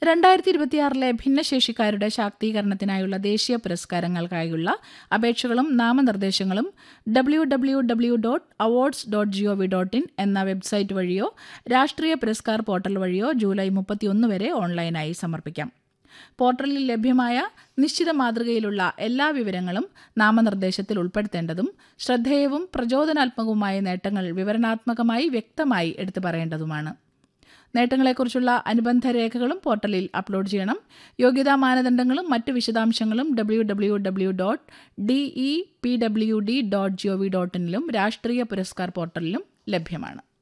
രണ്ടായിരത്തി ഇരുപത്തിയാറിലെ ഭിന്നശേഷിക്കാരുടെ ശാക്തീകരണത്തിനായുള്ള ദേശീയ പുരസ്കാരങ്ങൾക്കായുള്ള അപേക്ഷകളും നാമനിർദ്ദേശങ്ങളും W W W dot awards dot G O V dot in എന്ന വെബ്സൈറ്റ് വഴിയോ രാഷ്ട്രീയ പുരസ്കാർ പോർട്ടൽ വഴിയോ ജൂലൈ മുപ്പത്തിയൊന്ന് വരെ ഓൺലൈനായി സമർപ്പിക്കാം പോർട്ടലിൽ ലഭ്യമായ നിശ്ചിത മാതൃകയിലുള്ള എല്ലാ വിവരങ്ങളും നാമനിർദ്ദേശത്തിൽ ഉൾപ്പെടുത്തേണ്ടതും ശ്രദ്ധേയവും പ്രചോദനാത്മകവുമായ നേട്ടങ്ങൾ വിവരണാത്മകമായി വ്യക്തമായി എടുത്തു പറയേണ്ടതുമാണ് നേട്ടങ്ങളെക്കുറിച്ചുള്ള അനുബന്ധ രേഖകളും പോർട്ടലിൽ അപ്ലോഡ് ചെയ്യണം യോഗ്യതാ മാനദണ്ഡങ്ങളും മറ്റ് വിശദാംശങ്ങളും W W W dot D E P W D dot G O V dot ഇനിലും രാഷ്ട്രീയ പുരസ്കാർ പോർട്ടലിലും ലഭ്യമാണ്